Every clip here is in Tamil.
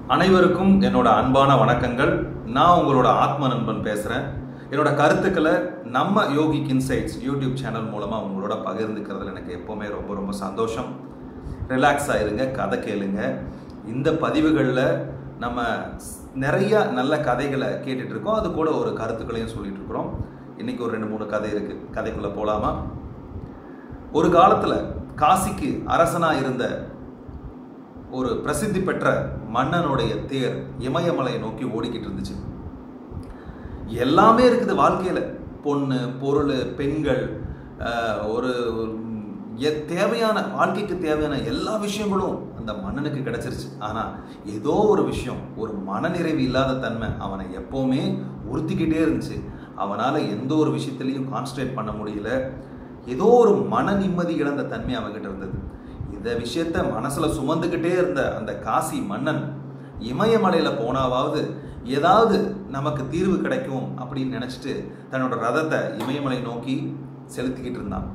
அனைவருக்கும் என்னோட அன்பான வணக்கங்கள் நான் உங்களோட ஆத்ம நண்பன் பேசுகிறேன் என்னோட கருத்துக்களை நம்ம யோகிக் இன்சைட்ஸ் யூடியூப் சேனல் மூலமாக உங்களோட பகிர்ந்துக்கிறதுல எனக்கு எப்போவுமே ரொம்ப ரொம்ப சந்தோஷம் ரிலாக்ஸாக இருங்க கதை கேளுங்க இந்த பதிவுகளில் நம்ம ஸ்- நிறைய நல்ல கதைகளை கேட்டுட்டு இருக்கோம் அது கூட ஒரு கருத்துக்களையும் சொல்லிட்டு இருக்கிறோம் இன்னைக்கு ஒரு ரெண்டு மூணு கதை இருக்குது கதைக்குள்ளே போகலாமா ஒரு காலத்தில் காசிக்கு அரசனாக இருந்த ஒரு பிரசித்தி பெற்ற மன்னனுடைய தேர் இமயமலையை நோக்கி ஓடிக்கிட்டு இருந்துச்சு எல்லாமே இருக்குது வாழ்க்கையில் பொண்ணு பொருள் பெண்கள் ஆஹ், ஒரு ம், எ- தேவையான வாழ்க்கைக்கு தேவையான எல்லா விஷயங்களும் அந்த மன்னனுக்கு கிடைச்சிருச்சு ஆனால் ஏதோ ஒரு விஷயம் ஒரு மனநிறைவு இல்லாத தன்மை அவனை எப்போவுமே உறுத்திக்கிட்டே இருந்துச்சு அவனால் எந்த ஒரு விஷயத்துலையும் கான்சன்ட்ரேட் பண்ண முடியல ஏதோ ஒரு மன நிம்மதி இழந்த தன்மை அவன்கிட்ட இருந்தது இந்த விஷயத்த மனசுல சுமந்துக்கிட்டே இருந்த அந்த காசி மன்னன் இமயமலையில போனாவாவது ஏதாவது நமக்கு தீர்வு கிடைக்கும் அப்படின்னு நினைச்சிட்டு தன்னோட ரதத்தை இமயமலை நோக்கி செலுத்திக்கிட்டு இருந்தான்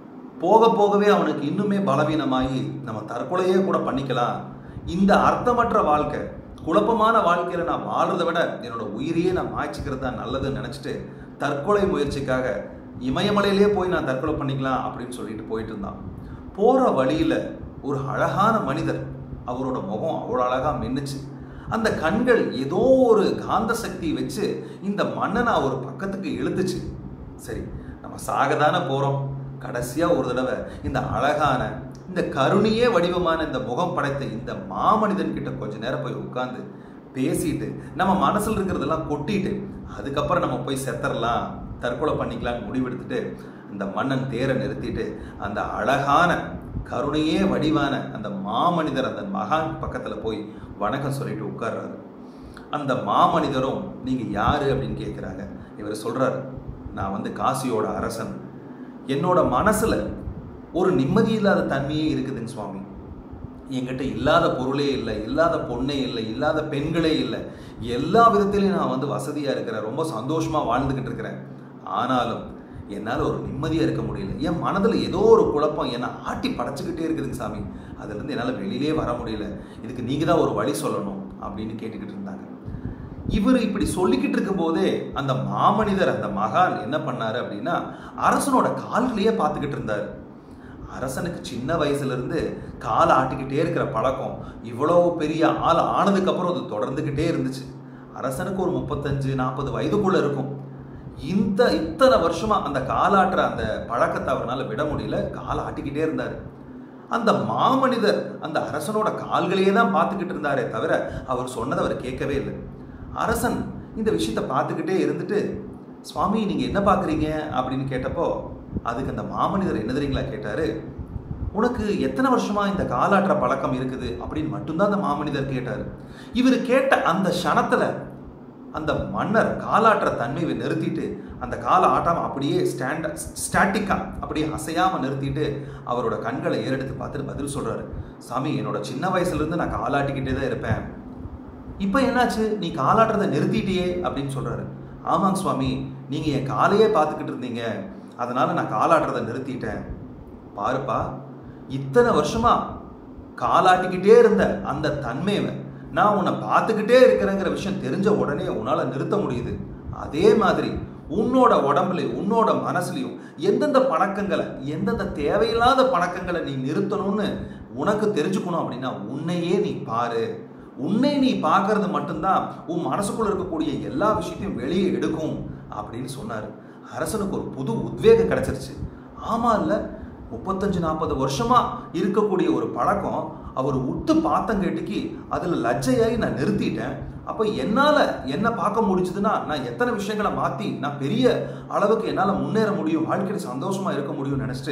போக போகவே அவனுக்கு இன்னுமே பலவீனமாகி நம்ம தற்கொலையே கூட பண்ணிக்கலாம் இந்த அர்த்தமற்ற வாழ்க்கை குழப்பமான வாழ்க்கையில நான் வாழ்றதை விட என்னோட உயிரையே நான் மாய்ச்சிக்கிறது தான் நல்லதுன்னு நினைச்சிட்டு தற்கொலை முயற்சிக்காக இமயமலையிலேயே போய் நான் தற்கொலை பண்ணிக்கலாம் அப்படின்னு சொல்லிட்டு போயிட்டு இருந்தான் போற வழியில ஒரு அழகான மனிதர் அவரோட முகம் அவ்வளோ அழகா மின்னுச்சு அந்த கண்கள் ஏதோ ஒரு காந்த சக்தி வச்சு இந்த மன்னனை ஒரு பக்கத்துக்கு இழுத்துச்சு சரி நம்ம சாகதானே போறோம் கடைசியா ஒரு தடவை இந்த அழகான இந்த கருணையே வடிவமான இந்த முகம் படைத்த இந்த மாமனிதன் கிட்ட கொஞ்ச நேரம் போய் உட்கார்ந்து பேசிட்டு நம்ம மனசுல இருக்கிறதெல்லாம் கொட்டிட்டு அதுக்கப்புறம் நம்ம போய் செத்தரலாம் தற்கொலை பண்ணிக்கலாம்னு முடிவெடுத்துட்டு அந்த மன்னன் தேரை நிறுத்திட்டு அந்த அழகான கருணையே வடிவான அந்த மாமனிதர் அந்த மகான் பக்கத்துல போய் வணக்கம் சொல்லிட்டு உட்கார்றாரு அந்த மாமனிதரும் நீங்க யாரு அப்படின்னு கேட்குறாங்க இவர் சொல்றாரு நான் வந்து காசியோட அரசன் என்னோட மனசுல ஒரு நிம்மதி இல்லாத தன்மையே இருக்குதுங்க சுவாமி என்கிட்ட இல்லாத பொருளே இல்லை இல்லாத பொண்ணே இல்லை இல்லாத பெண்களே இல்லை எல்லா விதத்திலையும் நான் வந்து வசதியாக இருக்கிறேன் ரொம்ப சந்தோஷமாக வாழ்ந்துக்கிட்டு இருக்கிறேன் ஆனாலும் என்னால் ஒரு நிம்மதியாக இருக்க முடியல என் மனதில் ஏதோ ஒரு குழப்பம் என்னை ஆட்டி படைச்சிக்கிட்டே இருக்குதுங்க சாமி அதுலேருந்து என்னால் வெளியிலே வர முடியல இதுக்கு நீங்கள் தான் ஒரு வழி சொல்லணும் அப்படின்னு கேட்டுக்கிட்டு இருந்தாங்க இவர் இப்படி சொல்லிக்கிட்டு இருக்கும்போதே அந்த மாமனிதர் அந்த மகான் என்ன பண்ணாரு அப்படின்னா அரசனோட கால்களையே பார்த்துக்கிட்டு இருந்தார் அரசனுக்கு சின்ன வயசுல இருந்து காலை ஆட்டிக்கிட்டே இருக்கிற பழக்கம் இவ்வளவு பெரிய ஆள் ஆனதுக்கு அப்புறம் அது தொடர்ந்துகிட்டே இருந்துச்சு அரசனுக்கு ஒரு முப்பத்தஞ்சு நாற்பது வயதுக்குள்ள இருக்கும் இந்த இத்தனை வருஷமா அந்த காலாட்டுற அந்த பழக்கத்தை அவரால் விட முடியல காலை ஆட்டிக்கிட்டே இருந்தார் அந்த மாமனிதர் அந்த அரசனோட கால்களையே தான் பார்த்துக்கிட்டு இருந்தாரே தவிர அவர் சொன்னதை அவர் கேட்கவே இல்லை அரசன் இந்த விஷயத்தை பார்த்துக்கிட்டே இருந்துட்டு சுவாமி நீங்க என்ன பார்க்குறீங்க அப்படின்னு கேட்டப்போ அதுக்கு அந்த மாமனிதர் என்ன தெரியுங்களா கேட்டாரு உனக்கு எத்தனை வருஷமா இந்த காலாட்டுற பழக்கம் இருக்குது அப்படின்னு மட்டும்தான் அந்த மாமனிதர் கேட்டார் இவர் கேட்ட அந்த க்ஷணத்துல அந்த மன்னர் காலாட்டுற தன்மையை நிறுத்திட்டு அந்த காலை ஆட்டாம அப்படியே ஸ்டாண்ட் ஸ்டாட்டிக்கா அப்படியே அசையாம நிறுத்திட்டு அவரோட கண்களை ஏறெடுத்து பார்த்துட்டு பதில் சொல்றாரு சாமி என்னோட சின்ன வயசுல இருந்து நான் காலாட்டிக்கிட்டே தான் இருப்பேன் இப்போ என்னாச்சு நீ காலாட்டுறதை நிறுத்திட்டியே அப்படின்னு சொல்றாரு ஆமாங்க சுவாமி நீங்க என் காலையே பார்த்துக்கிட்டு இருந்தீங்க அதனால நான் காலாட்டுறதை நிறுத்திட்டேன் பாருப்பா இத்தனை வருஷமா காலாட்டிக்கிட்டே இருந்த அந்த தன்மையை நான் உன்னை பார்த்துக்கிட்டே இருக்கிறேங்கிற விஷயம் தெரிஞ்ச உடனே உன்னால நிறுத்த முடியுது அதே மாதிரி உன்னோட உடம்புலையும் உன்னோட மனசுலையும் எந்தெந்த பழக்கங்களை எந்தெந்த தேவையில்லாத பழக்கங்களை நீ நிறுத்தணும்னு உனக்கு தெரிஞ்சுக்கணும் அப்படின்னா உன்னையே நீ பாரு உன்னை நீ பார்க்கறது மட்டும்தான் உன் மனசுக்குள்ள இருக்கக்கூடிய எல்லா விஷயத்தையும் வெளியே எடுக்கும் அப்படின்னு சொன்னார் அரசனுக்கு ஒரு புது உத்வேகம் கிடைச்சிருச்சு ஆமா இல்ல முப்பத்தஞ்சு நாற்பது வருஷமா இருக்கக்கூடிய ஒரு பழக்கம் அவர் உத்து பார்த்தங்கேட்டுக்கு அதுல லஜ்ஜையாகி நான் நிறுத்திட்டேன் அப்போ என்னால என்ன பார்க்க முடிஞ்சதுன்னா நான் எத்தனை விஷயங்களை மாத்தி நான் பெரிய அளவுக்கு என்னால முன்னேற முடியும் வாழ்க்கையில சந்தோஷமா இருக்க முடியும்னு நினைச்சிட்டு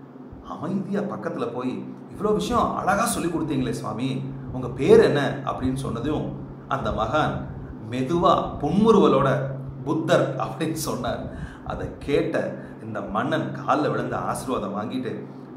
அமைதியா பக்கத்துல போய் இவ்வளோ விஷயம் அழகா சொல்லி கொடுத்தீங்களே சுவாமி உங்க பேர் என்ன அப்படின்னு சொன்னதும் அந்த மகான் மெதுவா புன்முறுவலோட புத்தர் அப்படின்னு சொன்னார் அதை கேட்ட இந்த மன்னன் காலில் விழுந்த ஆசீர்வாதம் வாங்கிட்டு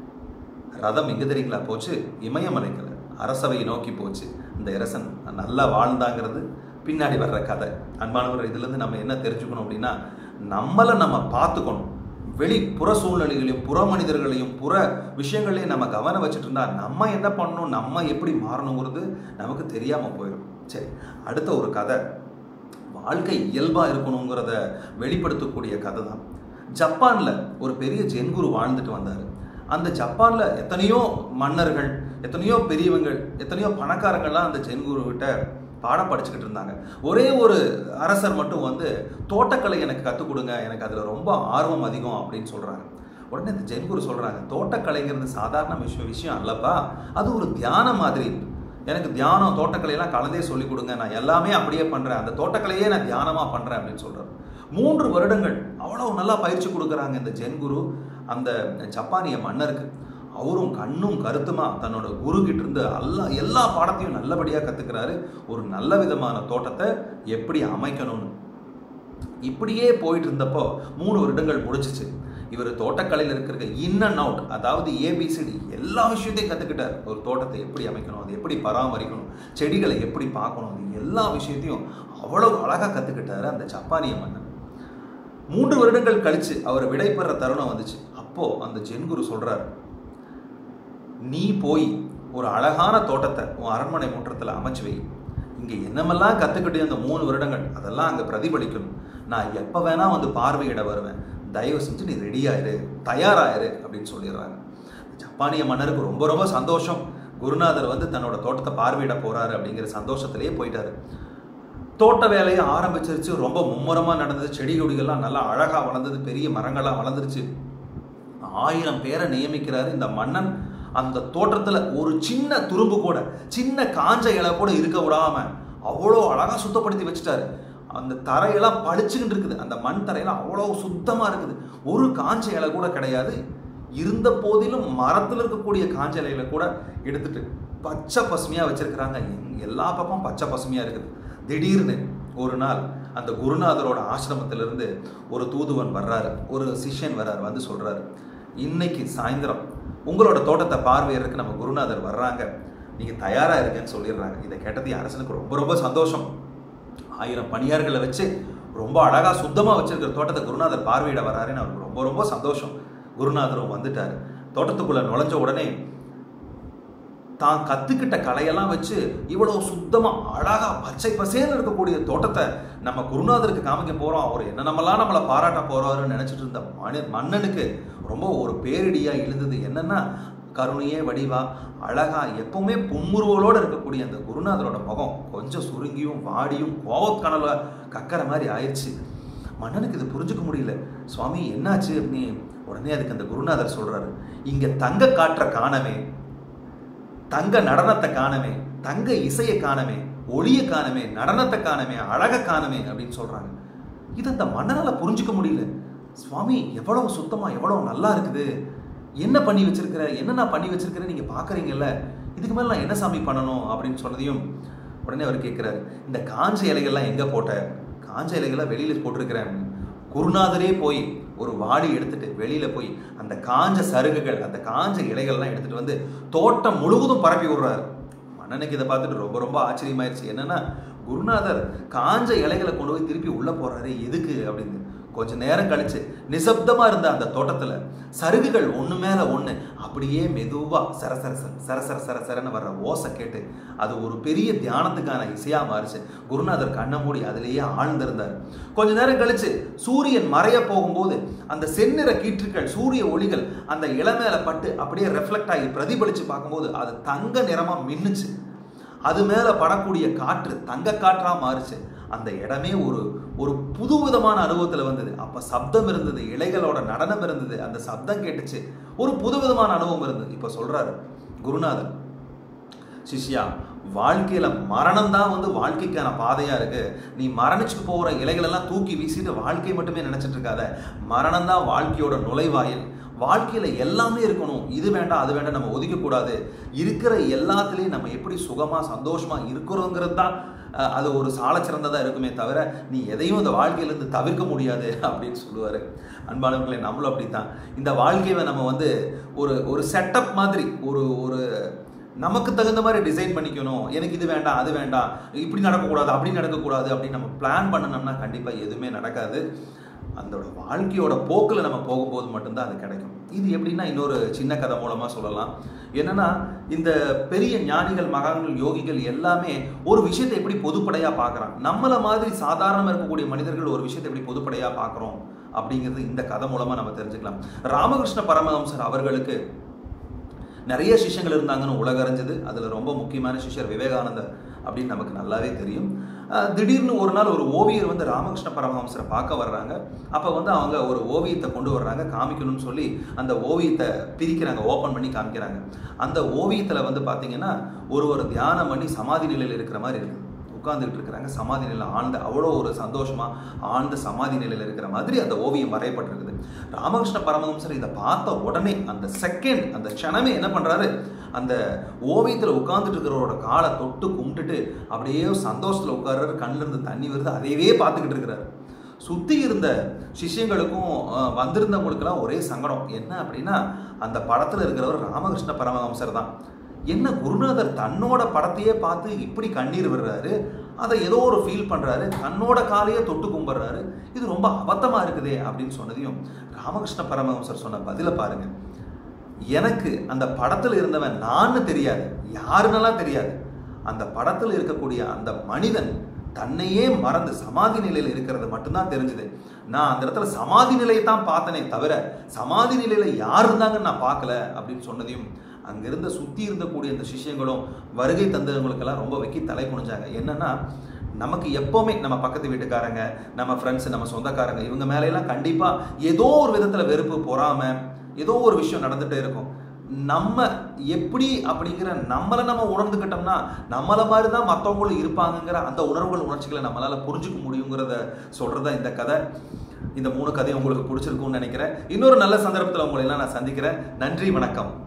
ரதம் எங்க தெரியுங்களா போச்சு இமயமலைக்கல அரசவையை நோக்கி போச்சு இந்த அரசன் நல்லா வாழ்ந்தாங்கிறது பின்னாடி வர்ற கதை அன்பானவர் இதுலேருந்து நம்ம என்ன தெரிஞ்சுக்கணும் அப்படின்னா நம்மளை நம்ம பார்த்துக்கணும் வெளி புற சூழ்நிலைகளையும் புற மனிதர்களையும் புற விஷயங்களையும் நம்ம கவனம் வச்சுட்டு இருந்தா நம்ம என்ன பண்ணணும் நம்ம எப்படி மாறணுங்கிறது நமக்கு தெரியாம போயிடும் சரி அடுத்த ஒரு கதை வாழ்க்கை இயல்பா இருக்கணுங்கிறத வெளிப்படுத்தக்கூடிய கதை தான் ஜப்பான்ல ஒரு பெரிய ஜென்குரு வாழ்ந்துட்டு வந்தார் அந்த ஜப்பான்ல எத்தனையோ மன்னர்கள் எத்தனையோ பெரியவங்க எத்தனையோ பணக்காரங்கள்லாம் அந்த ஜென்குரு கிட்ட பாடம் படிச்சுக்கிட்டு இருந்தாங்க ஒரே ஒரு அரசர் மட்டும் வந்து தோட்டக்கலை எனக்கு கற்றுக் கொடுங்க எனக்கு அதில் ரொம்ப ஆர்வம் அதிகம் அப்படின்னு சொல்கிறாங்க உடனே இந்த ஜென்குரு சொல்கிறாங்க தோட்டக்கலைங்கிறது சாதாரண விஷயம் விஷயம் அல்லப்பா அது ஒரு தியானம் மாதிரி எனக்கு தியானம் தோட்டக்கலையெல்லாம் கலந்தே சொல்லி கொடுங்க நான் எல்லாமே அப்படியே பண்ணுறேன் அந்த தோட்டக்கலையே நான் தியானமாக பண்ணுறேன் அப்படின்னு சொல்கிறார் மூன்று வருடங்கள் அவ்வளோ நல்லா பயிற்சி கொடுக்குறாங்க இந்த ஜென்குரு அந்த ஜப்பானிய மன்னருக்கு அவரும் கண்ணும் கருத்துமா தன்னோட குரு கிட்ட இருந்து எல்லா எல்லா பாடத்தையும் நல்லபடியாக கற்றுக்கிறாரு ஒரு நல்ல விதமான தோட்டத்தை எப்படி அமைக்கணும்னு இப்படியே போயிட்டு இருந்தப்போ மூணு வருடங்கள் முடிச்சிச்சு இவர் தோட்டக்கலையில் இருக்கிற இன் அண்ட் அவுட் அதாவது ஏபிசிடி எல்லா விஷயத்தையும் கற்றுக்கிட்டார் ஒரு தோட்டத்தை எப்படி அமைக்கணும் அது எப்படி பராமரிக்கணும் செடிகளை எப்படி பார்க்கணும் அது எல்லா விஷயத்தையும் அவ்வளவு அழகாக கற்றுக்கிட்டாரு அந்த ஜப்பானிய மன்னன் மூன்று வருடங்கள் கழிச்சு அவர் விடைபெற தருணம் வந்துச்சு அப்போ அந்த ஜென்குரு சொல்றாரு நீ போய் ஒரு அழகான தோட்டத்தை உன் அரண்மனை முற்றத்தில் அமைச்சு வை இங்கே என்னமெல்லாம் கற்றுக்கிட்டு அந்த மூணு வருடங்கள் அதெல்லாம் அங்கே பிரதிபலிக்கணும் நான் எப்போ வேணா வந்து பார்வையிட வருவேன் தயவு செஞ்சு நீ ரெடியாயிரு தயாராயிரு அப்படின்னு சொல்லிடுறாங்க ஜப்பானிய மன்னருக்கு ரொம்ப ரொம்ப சந்தோஷம் குருநாதர் வந்து தன்னோட தோட்டத்தை பார்வையிட போறாரு அப்படிங்கிற சந்தோஷத்திலேயே போயிட்டாரு தோட்ட வேலையை ஆரம்பிச்சிருச்சு ரொம்ப மும்முரமாக நடந்தது செடி கொடிகள்லாம் நல்லா அழகாக வளர்ந்தது பெரிய மரங்கள்லாம் வளர்ந்துருச்சு ஆயிரம் பேரை நியமிக்கிறாரு இந்த மன்னன் அந்த தோட்டத்தில் ஒரு சின்ன துரும்பு கூட சின்ன காஞ்ச இலை கூட இருக்க விடாம அவ்வளோ அழகாக சுத்தப்படுத்தி வச்சுட்டாரு அந்த தரையெல்லாம் பளிச்சுக்கிட்டு இருக்குது அந்த மண் தரையெல்லாம் அவ்வளோ சுத்தமாக இருக்குது ஒரு காஞ்ச இலை கூட கிடையாது இருந்த போதிலும் மரத்தில் இருக்கக்கூடிய காஞ்ச இலையில கூட எடுத்துட்டு பச்சை பசுமையாக வச்சிருக்கிறாங்க எல்லா பக்கம் பச்சை பசுமையாக இருக்குது திடீர்னு ஒரு நாள் அந்த குருநாதரோட ஆசிரமத்திலிருந்து ஒரு தூதுவன் வர்றாரு ஒரு சிஷ்யன் வர்றாரு வந்து சொல்றாரு இன்னைக்கு சாயந்தரம் உங்களோட தோட்டத்தை பார்வையறதுக்கு நம்ம குருநாதர் வர்றாங்க நீங்க தயாரா இருக்கேன்னு சொல்லிடுறாங்க இதை கேட்டது அரசனுக்கு ரொம்ப ரொம்ப சந்தோஷம் ஆயிரம் பணியார்களை வச்சு ரொம்ப அழகா சுத்தமா வச்சிருக்கிற தோட்டத்தை குருநாதர் பார்வையிட வர்றாருன்னு அவருக்கு ரொம்ப ரொம்ப சந்தோஷம் குருநாதரும் வந்துட்டாரு தோட்டத்துக்குள்ள நுழைஞ்ச உடனே தான் கத்துக்கிட்ட கலையெல்லாம் வச்சு இவ்வளவு சுத்தமா அழகா பச்சை பசேன்னு இருக்கக்கூடிய தோட்டத்தை நம்ம குருநாதருக்கு காமிக்க போறோம் அவர் என்ன நம்மலாம் நம்மளை பாராட்ட போறாருன்னு நினைச்சிட்டு இருந்த மனு மன்னனுக்கு ரொம்ப ஒரு பேரிடியா எழுந்தது என்னன்னா கருணையே வடிவா அழகா எப்பவுமே புன்முறுவலோட இருக்கக்கூடிய அந்த குருநாதரோட முகம் கொஞ்சம் சுருங்கியும் வாடியும் கோவக்கணல கக்கற மாதிரி ஆயிடுச்சு மன்னனுக்கு இது புரிஞ்சுக்க முடியல சுவாமி என்னாச்சு அப்படின்னு உடனே அதுக்கு அந்த குருநாதர் சொல்றாரு இங்க தங்க காற்ற காணவே தங்க நடனத்தை காணமே தங்க இசையை காணமே ஒளியை காணமே நடனத்தை காணமே அழகை காணமே அப்படின்னு சொல்றாங்க இது அந்த மன்னனால புரிஞ்சுக்க முடியல சுவாமி எவ்வளவு சுத்தமா எவ்வளவு நல்லா இருக்குது என்ன பண்ணி வச்சிருக்கிற என்ன நான் பண்ணி வச்சிருக்கிறேன் நீங்க பாக்குறீங்கல்ல இதுக்கு மேல நான் என்ன சாமி பண்ணணும் அப்படின்னு சொன்னதையும் உடனே அவர் கேட்கிறாரு இந்த காஞ்ச இலைகள்லாம் எங்க போட்ட காஞ்ச இலைகளை வெளியில போட்டிருக்கிறேன் குருநாதரே போய் ஒரு வாடி எடுத்துட்டு வெளியில போய் அந்த காஞ்ச சருகுகள் அந்த காஞ்ச இலைகள்லாம் எடுத்துட்டு வந்து தோட்டம் முழுவதும் பரப்பி விடுறாரு மன்னனுக்கு இதை பார்த்துட்டு ரொம்ப ரொம்ப ஆச்சரியமாயிருச்சு என்னன்னா குருநாதர் காஞ்ச இலைகளை கொண்டு போய் திருப்பி உள்ள போறாரு எதுக்கு அப்படின்னு கொஞ்ச நேரம் கழிச்சு நிசப்தமா இருந்த அந்த தோட்டத்துல சருகுகள் ஒண்ணு மேல ஒண்ணு அப்படியே மெதுவா சரசர சரசர சரசரன்னு வர்ற ஓசை கேட்டு அது ஒரு பெரிய தியானத்துக்கான இசையா மாறிச்சு குருநாதர் கண்ணை மூடி அதிலேயே ஆழ்ந்திருந்தார் கொஞ்ச நேரம் கழிச்சு சூரியன் மறைய போகும்போது அந்த செந்நிற கீற்றுக்கள் சூரிய ஒளிகள் அந்த இளமேல பட்டு அப்படியே ரெஃப்ளெக்ட் ஆகி பிரதிபலிச்சு பார்க்கும்போது அது தங்க நிறமா மின்னுச்சு அது மேல படக்கூடிய காற்று தங்க காற்றா மாறுச்சு அந்த இடமே ஒரு ஒரு புது விதமான அனுபவத்துல வந்தது அப்ப சப்தம் இருந்தது இலைகளோட நடனம் இருந்தது அந்த சப்தம் கேட்டுச்சு ஒரு புது விதமான அனுபவம் இருந்தது இப்ப சொல்றாரு குருநாதர் சிஷ்யா வாழ்க்கையில மரணம் தான் வந்து வாழ்க்கைக்கான பாதையா இருக்கு நீ மரணிச்சுட்டு போகிற இலைகள் எல்லாம் தூக்கி வீசிட்டு வாழ்க்கை மட்டுமே நினைச்சிட்டு இருக்காத மரணம் தான் வாழ்க்கையோட நுழைவாயில் வாழ்க்கையில எல்லாமே இருக்கணும் இது வேண்டாம் அது வேண்டாம் நம்ம ஒதுக்க கூடாது இருக்கிற எல்லாத்துலயும் நம்ம எப்படி சுகமா சந்தோஷமா இருக்கிறோங்கிறது தான் அஹ், அது ஒரு சால சிறந்ததா இருக்குமே தவிர நீ எதையும் இந்த வாழ்க்கையிலேருந்து தவிர்க்க முடியாது அப்படின்னு சொல்லுவாரு அன்பானவர்களே நம்மளும் அப்படித்தான் இந்த வாழ்க்கையை நம்ம வந்து ஒரு ஒரு செட்டப் மாதிரி ஒரு ஒரு நமக்கு தகுந்த மாதிரி டிசைன் பண்ணிக்கணும் எனக்கு இது வேண்டாம் அது வேண்டாம் இப்படி நடக்கக்கூடாது அப்படி நடக்கக்கூடாது அப்படின்னு நம்ம பிளான் பண்ணனோம்னா கண்டிப்பாக எதுவுமே நடக்காது அதோட வாழ்க்கையோட போக்கில் நம்ம போகும்போது மட்டும்தான் அது கிடைக்கும் இது எப்படின்னா இன்னொரு சின்ன கதை மூலமாக சொல்லலாம் என்னன்னா இந்த பெரிய ஞானிகள் மகான்கள் யோகிகள் எல்லாமே ஒரு விஷயத்தை எப்படி பொதுப்படையாக பார்க்குறான் நம்மளை மாதிரி சாதாரணமாக இருக்கக்கூடிய மனிதர்கள் ஒரு விஷயத்தை எப்படி பொதுப்படையாக பார்க்குறோம் அப்படிங்கிறது இந்த கதை மூலமாக நம்ம தெரிஞ்சுக்கலாம் ராமகிருஷ்ண பரமஹம்சர் அவர்களுக்கு நிறைய சிஷ்யங்கள் இருந்தாங்கன்னு உலக அறிஞ்சது அதில் ரொம்ப முக்கியமான சிஷ்யர் விவேகானந்தர் அப்படின்னு நமக்கு நல்லாவே தெரியும் அஹ் திடீர்னு ஒரு நாள் ஒரு ஓவியர் வந்து ராமகிருஷ்ண பரமஹம்சரை பார்க்க வர்றாங்க அப்போ வந்து அவங்க ஒரு ஓவியத்தை கொண்டு வர்றாங்க காமிக்கணும்னு சொல்லி அந்த ஓவியத்தை பிரிக்கிறாங்க ஓப்பன் பண்ணி காமிக்கிறாங்க அந்த ஓவியத்தில் வந்து பார்த்தீங்கன்னா ஒரு ஒரு தியானம் பண்ணி சமாதி நிலையில் இருக்கிற மாதிரி இருக்கு உட்கார்ந்துட்டு இருக்கிறாங்க சமாதி நிலையில் ஆழ்ந்த அவ்வளோ ஒரு சந்தோஷமா ஆழ்ந்த சமாதி நிலையில் இருக்கிற மாதிரி அந்த ஓவியம் வரையப்பட்டிருக்குது ராமகிருஷ்ண பரமஹம்சர் இதை பார்த்த உடனே அந்த செகண்ட் அந்த க்ஷணமே என்ன பண்றாரு அந்த ஓவியத்தில் உட்கார்ந்துட்டு இருக்கிறவரோட காலை தொட்டு கும்பிட்டுட்டு அப்படியே சந்தோஷத்தில் உட்கார்றாரு கண்ணுல இருந்து தண்ணி வருது அதையவே பார்த்துக்கிட்டு இருக்கிறாரு சுற்றி இருந்த சிஷ்யங்களுக்கும் அஹ், வந்திருந்தவங்களுக்கெல்லாம் ஒரே சங்கடம் என்ன அப்படின்னா அந்த படத்தில் இருக்கிறவர் ராமகிருஷ்ண பரமஹம்சர் தான் என்ன குருநாதர் தன்னோட படத்தையே பார்த்து இப்படி கண்ணீர் விடுறாரு அதை ஏதோ ஒரு ஃபீல் பண்றாரு தன்னோட காலையே தொட்டு கும்பிடுறாரு இது ரொம்ப அபத்தமா இருக்குதே அப்படின்னு சொன்னதையும் ராமகிருஷ்ண பரமஹம்சர் சொன்ன பதில பாருங்க எனக்கு அந்த படத்துல இருந்தவன் நான்னு தெரியாது யாருன்னெல்லாம் தெரியாது அந்த படத்துல இருக்கக்கூடிய அந்த மனிதன் தன்னையே மறந்து சமாதி நிலையில் இருக்கிறது மட்டும்தான் தெரிஞ்சுது நான் அந்த இடத்துல சமாதி நிலையை தான் பார்த்தனே தவிர சமாதி நிலையில யார் இருந்தாங்கன்னு நான் பார்க்கல அப்படின்னு சொன்னதையும் அங்கிருந்த சுத்தி இருந்தக்கூடிய அந்த சிஷ்யங்களும் வருகை தந்தவங்களுக்கெல்லாம் ரொம்ப வைக்கி தலை குனிஞ்சாங்க என்னன்னா நமக்கு எப்போவுமே நம்ம பக்கத்து வீட்டுக்காரங்க நம்ம ஃப்ரெண்ட்ஸ் நம்ம சொந்தக்காரங்க இவங்க மேலையெல்லாம் கண்டிப்பாக ஏதோ ஒரு விதத்தில் வெறுப்பு பொறாமை ஏதோ ஒரு விஷயம் நடந்துகிட்டே இருக்கும் நம்ம எப்படி அப்படிங்கிற நம்மளை நம்ம உணர்ந்துக்கிட்டோம்னா நம்மளை மாதிரி தான் மற்றவங்களும் இருப்பாங்கங்கிற அந்த உணர்வுகள் உணர்ச்சிகளை நம்மளால் புரிஞ்சுக்க முடியுங்கிறத சொல்கிறதா இந்த கதை இந்த மூணு கதையும் உங்களுக்கு பிடிச்சிருக்கும்னு நினைக்கிறேன் இன்னொரு நல்ல சந்தர்ப்பத்தில் உங்களை எல்லாம் நான் சந்திக்கிறேன் நன்றி வணக்கம்